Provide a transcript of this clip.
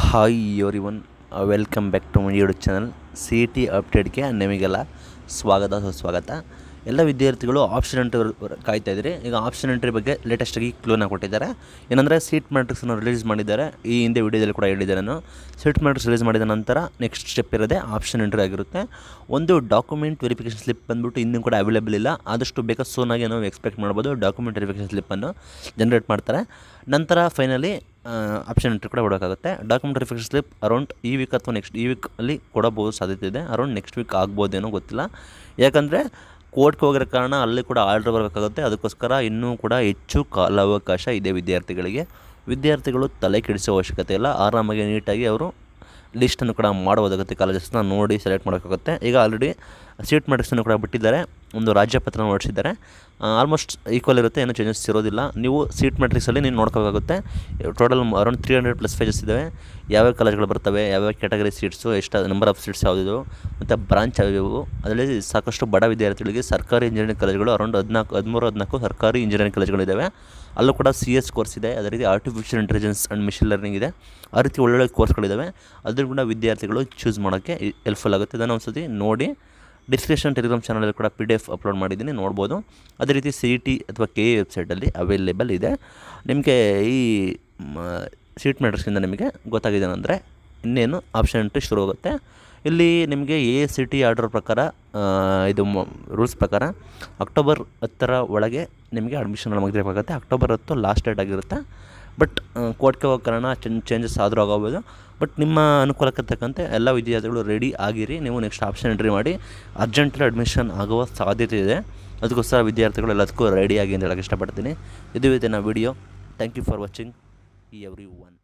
hi every welcome back to my YouTube channel C T ಅಪ್ಡೇಟ್ಗೆ ನಿಮಗೆಲ್ಲ ಸ್ವಾಗತ ಸುಸ್ವಾಗತ ಎಲ್ಲ ವಿದ್ಯಾರ್ಥಿಗಳು ಆಪ್ಷನ್ ಎಂಟ್ರಿ ಕಾಯ್ತಾ ಇದ್ರಿ ಈಗ ಆಪ್ಷನ್ ಎಂಟ್ರಿ ಬಗ್ಗೆ ಲೇಟೆಸ್ಟಾಗಿ ಕ್ಲೂನ ಕೊಟ್ಟಿದ್ದಾರೆ ಏನಂದರೆ ಸೀಟ್ ಮ್ಯಾಟ್ರಿಕ್ಸನ್ನು ರಿಲೀಸ್ ಮಾಡಿದ್ದಾರೆ ಈ ಹಿಂದೆ ವಿಡಿಯೋದಲ್ಲಿ ಕೂಡ ಹೇಳಿದ್ದೆ ನಾನು ಸೀಟ್ ಮ್ಯಾಟ್ರಿಕ್ಸ್ ರಿಲೀಸ್ ಮಾಡಿದ ನಂತರ ನೆಕ್ಸ್ಟ್ ಸ್ಟೆಪ್ ಇರೋದೇ ಆಪ್ಷನ್ ಎಂಟ್ರಿ ಆಗಿರುತ್ತೆ ಒಂದು ಡಾಕ್ಯುಮೆಂಟ್ ವೆರಿಫಿಕೇಷನ್ ಸ್ಲಿಪ್ ಬಂದುಬಿಟ್ಟು ಇನ್ನೂ ಕೂಡ ಅವೈಲೇಬಲ್ ಇಲ್ಲ ಆದಷ್ಟು ಬೇಗ ಸೋನಾಗಿ ನಾವು ಎಕ್ಸ್ಪೆಕ್ಟ್ ಮಾಡ್ಬೋದು ಡಾಕ್ಯುಮೆಂಟ್ ವೆರಿಫಿಕೇಷನ್ ಸ್ಲಿಪ್ಪನ್ನು ಜನ್ರೇಟ್ ಮಾಡ್ತಾರೆ ನಂತರ ಫೈನಲಿ ಆಪ್ಷನ್ ಎಂಟ್ರಿ ಕೂಡ ಕೊಡೋಕ್ಕಾಗುತ್ತೆ ಡಾಕ್ಯುಮೆಂಟ್ ವೆರಿಫಿಕೇಷನ್ ಸ್ಲಿಪ್ ಅರೌಂಡ್ ಈ ವೀಕ್ ಅಥವಾ ನೆಕ್ಸ್ಟ್ ಈ ವೀಕಲ್ಲಿ ಕೊಡಬಹುದು ಸಾಧ್ಯತೆ ಇದೆ ಅರೌಂಡ್ ನೆಕ್ಸ್ಟ್ ವೀಕ್ ಆಗ್ಬೋದೇನೋ ಗೊತ್ತಿಲ್ಲ ಯಾಕಂದರೆ ಕೋರ್ಟ್ಗೆ ಹೋಗಿರೋ ಕಾರಣ ಅಲ್ಲಿ ಕೂಡ ಆರ್ಡ್ರ್ ಬರಬೇಕಾಗುತ್ತೆ ಅದಕ್ಕೋಸ್ಕರ ಇನ್ನೂ ಕೂಡ ಹೆಚ್ಚು ಕಾಲಾವಕಾಶ ಇದೆ ವಿದ್ಯಾರ್ಥಿಗಳಿಗೆ ವಿದ್ಯಾರ್ಥಿಗಳು ತಲೆ ಕೆಡಿಸೋ ಅವಶ್ಯಕತೆ ಇಲ್ಲ ಆರಾಮಾಗಿ ನೀಟಾಗಿ ಅವರು ಲಿಸ್ಟನ್ನು ಕೂಡ ಮಾಡಬಹುದಾಗುತ್ತೆ ಕಾಲೇಜಸ್ನ ನೋಡಿ ಸೆಲೆಕ್ಟ್ ಮಾಡೋಕ್ಕಾಗುತ್ತೆ ಈಗ ಆಲ್ರೆಡಿ ಸೀಟ್ ಮ್ಯಾಟ್ರಿಕ್ಸನ್ನು ಕೂಡ ಬಿಟ್ಟಿದ್ದಾರೆ ಒಂದು ರಾಜ್ಯಪತ್ರ ಹೊರಡಿಸಿದ್ದಾರೆ ಆಲ್ಮೋಸ್ಟ್ ಈಕ್ವಲ್ ಇರುತ್ತೆ ಏನೂ ಚೇಂಜಸ್ ಇರೋದಿಲ್ಲ ನೀವು ಸೀಟ್ ಮ್ಯಾಟ್ರಿಕ್ಸಲ್ಲಿ ನೀವು ನೋಡ್ಕೋಬೇಕಾಗುತ್ತೆ total around three hundred plus pages ಇದ್ದಾವೆ ಯಾವ್ಯಾವ ಕಾಲೇಜ್ಗಳು ಬರ್ತವೆ ಯಾವ್ಯಾವ ಕ್ಯಾಟಗರಿ ಸೀಟ್ಸು ಎಷ್ಟು ನಂಬರ್ ಆಫ್ ಸೀಟ್ಸ್ ಯಾವುದಿದು ಮತ್ತು ಬ್ರಾಂಚ್ ಯಾವ್ಯಾವು ಅದರಲ್ಲಿ ಸಾಕಷ್ಟು ಬಡ ವಿದ್ಯಾರ್ಥಿಗಳಿಗೆ ಸರ್ಕಾರಿ ಇಂಜಿನಿಯರಿಂಗ್ ಕಾಲೇಜ್ಗಳು ಅರೌಂಡ್ ಹದಿನಾಲ್ಕು ಹದಿಮೂರು ಹದಿನಾಲ್ಕು ಸರ್ಕಾರಿ ಇಂಜಿನಿಯರಿಂಗ್ ಕಾಲೇಜ್ಗಳಿದ್ದಾವೆ ಅಲ್ಲೂ ಕೂಡ ಸಿ ಎಸ್ ಕೋರ್ಸ್ ಇದೆ ಅದೇ ರೀತಿ artificial intelligence and machine learning ಇದೆ ಆ ರೀತಿ ಒಳ್ಳೊಳ್ಳೆ ಕೋರ್ಸ್ಗಳಿದ್ದಾವೆ ಅದ್ರ ಕೂಡ ವಿದ್ಯಾರ್ಥಿಗಳು ಚೂಸ್ ಮಾಡೋಕ್ಕೆ ಹೆಲ್ಪ್ಫುಲ್ ಆಗುತ್ತೆ ಇದನ್ನು ಒಂದು ಸತಿ ನೋಡಿ ಡಿಸ್ಕ್ರಿಪ್ಷನ್ ಟೆಲಿಗ್ರಾಮ್ ಚಾನಲಲ್ಲಿ ಕೂಡ ಪಿ ಡಿ ಎಫ್ ಅಪ್ಲೋಡ್ ಮಾಡಿದ್ದೀನಿ ನೋಡ್ಬೋದು ಅದೇ ರೀತಿ ಸಿ ಇ ಟಿ ಅಥವಾ ಕೆ ಎ ವೆಬ್ಸೈಟಲ್ಲಿ ಅವೈಲೇಬಲ್ ಇದೆ ನಿಮಗೆ ಈ ಸೀಟ್ ಮ್ಯಾಟ್ರಿಕ್ಸಿಂದ ನಿಮಗೆ ಗೊತ್ತಾಗಿದೆ ಅಂದರೆ ಇನ್ನೇನು ಆಪ್ಷನ್ ಎಂಟ್ರಿ ಶುರು ಆಗುತ್ತೆ ಇಲ್ಲಿ ನಿಮಗೆ ಎ ಸಿ ಟಿ ಆರ್ಡರ್ ಪ್ರಕಾರ ಆ, ಇದು ರೂಲ್ಸ್ ಪ್ರಕಾರ ಅಕ್ಟೋಬರ್ ಹತ್ತರ ಒಳಗೆ ನಿಮಗೆ ಅಡ್ಮಿಷನ್ ಮುಗಿದಿರಬೇಕಾಗುತ್ತೆ ಅಕ್ಟೋಬರ್ ಹತ್ತು ಲಾಸ್ಟ್ ಡೇಟ್ ಆಗಿರುತ್ತೆ ಬಟ್ ಕೋರ್ಟ್ಗೆ ಹೋಗೋ ಕಾರಣ ಚೇಂಜ್ ಚೇಂಜಸ್ ಆದರೂ ಆಗೋಬೋದು ಬಟ್ ನಿಮ್ಮ ಅನುಕೂಲಕ್ಕೆ ತಕ್ಕಂತೆ ಎಲ್ಲ ವಿದ್ಯಾರ್ಥಿಗಳು ರೆಡಿ ಆಗಿರಿ ನೀವು ನೆಕ್ಸ್ಟ್ ಆಪ್ಷನ್ ಎಂಟ್ರಿ ಮಾಡಿ ಅರ್ಜೆಂಟಲ್ಲಿ ಅಡ್ಮಿಷನ್ ಆಗುವ ಸಾಧ್ಯತೆ ಇದೆ ಅದಕ್ಕೋಸ್ಕರ ವಿದ್ಯಾರ್ಥಿಗಳು ಎಲ್ಲದಕ್ಕೂ ರೆಡಿಯಾಗಿ ಅಂತ ಹೇಳಕ್ಕೆ ಇಷ್ಟಪಡ್ತೀನಿ ಇದು ಇವತ್ತಿನ video thank you for watching every one